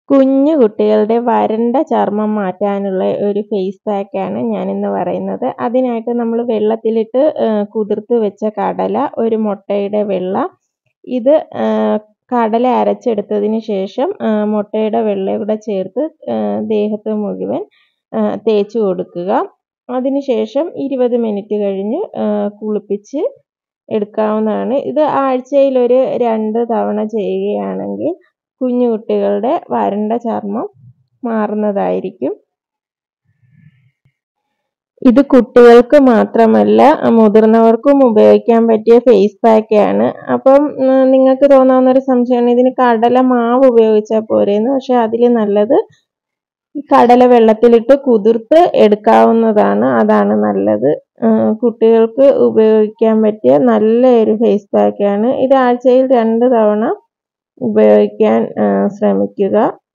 കുഞ്ഞു കുട്ടികളുടെ വരണ്ട ചർമ്മം മാറ്റാനുള്ള ഒരു ഫേസ് പാക്കാണ് ഞാനിന്ന് പറയുന്നത് അതിനായിട്ട് നമ്മൾ വെള്ളത്തിലിട്ട് കുതിർത്ത് വെച്ച കടല ഒരു മുട്ടയുടെ വെള്ള ഇത് കടല അരച്ചെടുത്തതിന് ശേഷം മുട്ടയുടെ വെള്ള കൂടെ ചേർത്ത് ദേഹത്ത് മുഴുവൻ തേച്ച് കൊടുക്കുക അതിന് ശേഷം ഇരുപത് മിനിറ്റ് കഴിഞ്ഞ് കുളിപ്പിച്ച് എടുക്കാവുന്നതാണ് ഇത് ആഴ്ചയിൽ ഒരു രണ്ട് തവണ ചെയ്യുകയാണെങ്കിൽ കുഞ്ഞു കുട്ടികളുടെ വരണ്ട ചർമ്മം മാറുന്നതായിരിക്കും ഇത് കുട്ടികൾക്ക് മാത്രമല്ല മുതിർന്നവർക്കും ഉപയോഗിക്കാൻ പറ്റിയ ഫേസ് പാക്കാണ് അപ്പം നിങ്ങൾക്ക് തോന്നാവുന്ന ഒരു സംശയമാണ് ഇതിന് കടല മാവ് ഉപയോഗിച്ചാൽ പോരെയെന്ന് പക്ഷെ അതിൽ നല്ലത് കടല വെള്ളത്തിലിട്ട് കുതിർത്ത് എടുക്കാവുന്നതാണ് അതാണ് നല്ലത് കുട്ടികൾക്ക് ഉപയോഗിക്കാൻ പറ്റിയ നല്ല ഒരു ഫേസ് പാക്കാണ് ഇത് ആഴ്ചയിൽ രണ്ട് തവണ ഉപയോഗിക്കാൻ ശ്രമിക്കുക